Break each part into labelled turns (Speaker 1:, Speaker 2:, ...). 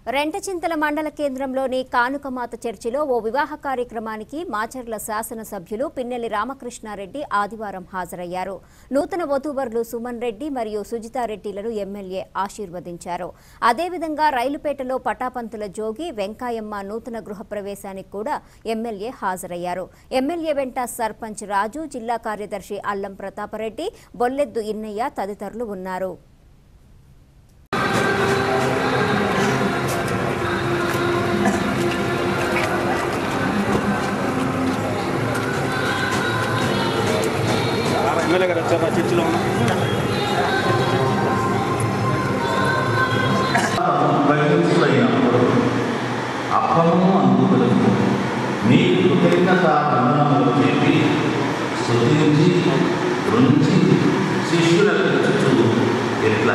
Speaker 1: రెంటచింతల మండల కేంద్రంలోని కానుకమాత చర్చిలో ఓ వివాహ కార్యక్రమానికి మాచర్ల శాసనసభ్యులు పిన్నెల్లి రామకృష్ణారెడ్డి ఆదివారం హాజరయ్యారు నూతన వధూవరులు సుమన్ రెడ్డి మరియు సుజితారెడ్డిలను ఎమ్మెల్యే ఆశీర్వదించారు అదేవిధంగా రైలుపేటలో పటాపంతుల జోగి వెంకాయమ్మ నూతన గృహప్రవేశానికి కూడా ఎమ్మెల్యే హాజరయ్యారు ఎమ్మెల్యే వెంట సర్పంచ్ రాజు జిల్లా కార్యదర్శి అల్లం ప్రతాపరెడ్డి బొల్లెద్దు ఇన్నయ్య తదితరులు ఉన్నారు
Speaker 2: ఎమ్మెల్యే గారు వచ్చారు ఆ చర్చిలో ఉన్న
Speaker 3: బయలుపోయినప్పుడు అప్పము అందుకులకు మీ కృతజ్ఞత వందనములు చెప్పి స్తుతించి రుంచి శిష్యులకు చుట్టూ ఎట్లా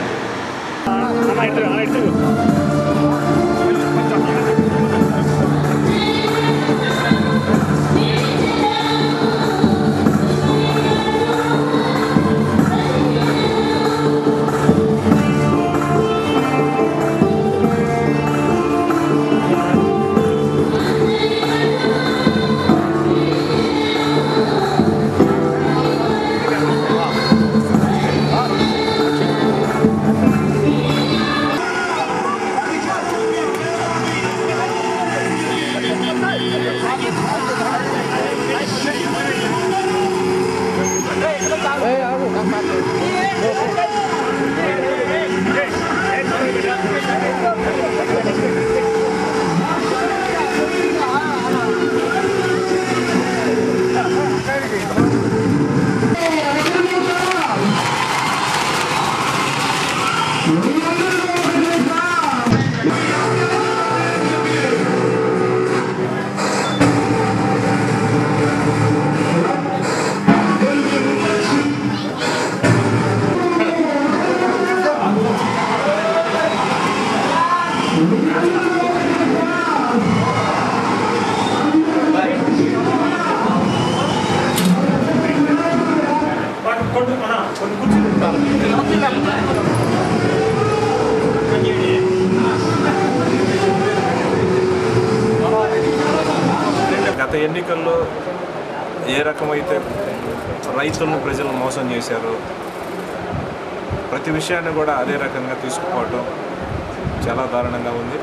Speaker 4: గత ఎన్నికల్లో ఏ రకమైతే రైతులను ప్రజలను మోసం చేశారో ప్రతి విషయాన్ని కూడా అదే రకంగా తీసుకుపోవటం చాలా దారుణంగా ఉంది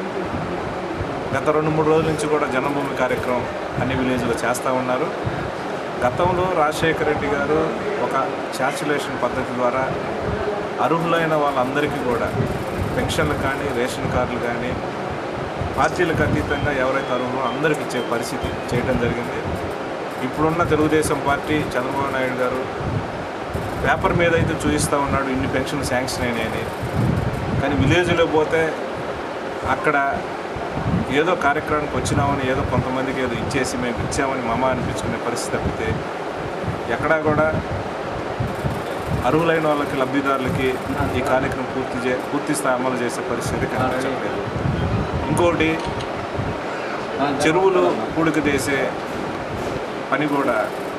Speaker 4: గత రెండు మూడు రోజుల నుంచి కూడా జన్మభూమి కార్యక్రమం అన్ని విలేజ్లో చేస్తూ ఉన్నారు గతంలో రాజశేఖర రెడ్డి గారు ఒక చార్చులేషన్ పద్ధతి ద్వారా అర్హులైన వాళ్ళందరికీ కూడా పెన్షన్లు కానీ రేషన్ కార్డులు కానీ పార్టీలకు అతీతంగా ఎవరైతే అర్హులో అందరికి ఇచ్చే పరిస్థితి చేయడం జరిగింది ఇప్పుడున్న తెలుగుదేశం పార్టీ చంద్రబాబు నాయుడు గారు పేపర్ మీద అయితే చూపిస్తూ ఉన్నాడు ఇన్ని పెన్షన్ శాంక్షన్ అయినాయని కానీ విలేజ్లో పోతే అక్కడ ఏదో కార్యక్రమానికి వచ్చినామని ఏదో కొంతమందికి ఏదో ఇచ్చేసి మేము ఇచ్చామని మమ అనిపించుకునే పరిస్థితి తప్పితే ఎక్కడా కూడా అర్హులైన వాళ్ళకి లబ్ధిదారులకి ఈ కార్యక్రమం పూర్తి చే పూర్తి స్థాయి అమలు చేసే పరిస్థితి కనిపించట్లేదు ఇంకోటి చెరువులు పూడిక చేసే పని కూడా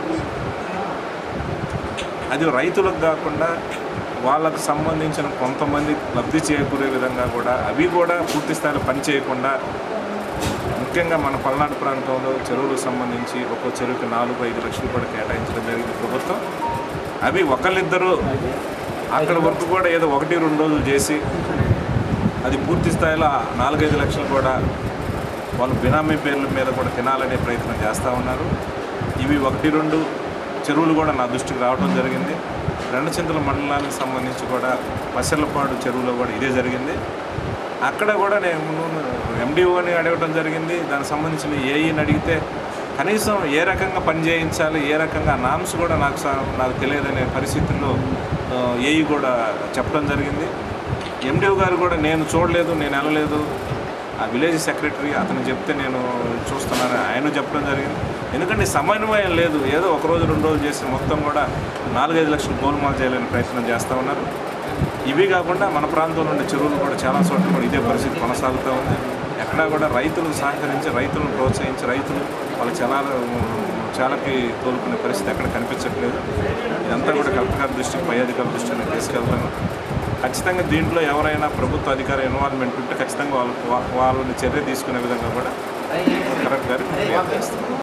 Speaker 4: అది రైతులకు కాకుండా వాళ్ళకు సంబంధించిన కొంతమంది లబ్ధి చేకూరే విధంగా కూడా అవి కూడా పూర్తి స్థాయిలో పని చేయకుండా ముఖ్యంగా మన పల్నాడు ప్రాంతంలో చెరువులకు సంబంధించి ఒక్కో చెరువుకి నాలుగు ఐదు లక్షలు కూడా కేటాయించడం జరిగింది ప్రభుత్వం అవి ఒకళ్ళిద్దరూ అక్కడ వరకు కూడా ఏదో ఒకటి రెండు రోజులు చేసి అది పూర్తి స్థాయిలో ఆ నాలుగైదు లక్షలు కూడా వాళ్ళు బినామీ పేర్ల మీద కూడా తినాలనే ప్రయత్నం చేస్తూ ఉన్నారు ఇవి ఒకటి రెండు చెరువులు కూడా నా దృష్టికి రావడం జరిగింది రెండచింతల మండలానికి సంబంధించి కూడా పసర్లపాడు చెరువులో కూడా ఇదే జరిగింది అక్కడ కూడా నేను ఎండిఓని అడగడం జరిగింది దానికి సంబంధించిన ఏఈని అడిగితే కనీసం ఏ రకంగా పని చేయించాలి ఏ రకంగా నామ్స్ కూడా నాకు సా- నాకు తెలియదనే పరిస్థితుల్లో ఆ, ఏఈ కూడా చెప్పడం జరిగింది ఎండిఓ గారు కూడా నేను చూడలేదు నేను వెళ్ళలేదు ఆ విలేజ్ సెక్రటరీ అతను చెప్తే నేను చూస్తున్నాను ఆయన చెప్పడం జరిగింది ఎందుకంటే సమన్వయం లేదు ఏదో ఒక రోజు రెండు రోజులు చేసి మొత్తం కూడా నాలుగైదు లక్షలు గోల్మాల్ చేయాలని ప్రయత్నం చేస్తూ ఉన్నారు ఇవి కాకుండా మన ప్రాంతంలో ఉండే చెరువులు కూడా చాలా చోట్ల కూడా ఇదే పరిస్థితి కొనసాగుతూ ఉంది ఎక్కడా కూడా రైతులకు సహకరించి రైతులను ప్రోత్సహించి రైతులు వాళ్ళ చలాలు చాలాకి తోలుకునే పరిస్థితి ఎక్కడ కనిపించట్లేదు ఇదంతా కూడా కలెక్టర్ గారి దృష్టికి పై అధికారుల దృష్టికి నేను తీసుకెళ్తాను ఖచ్చితంగా దీంట్లో ఎవరైనా ప్రభుత్వ అధికార ఇన్వాల్వ్మెంట్ ఉంటే ఖచ్చితంగా వాళ్ళ వాళ్ళని చర్య తీసుకునే విధంగా కూడా కరెక్ట్ గారికి ఫిర్యాదు చేస్తాం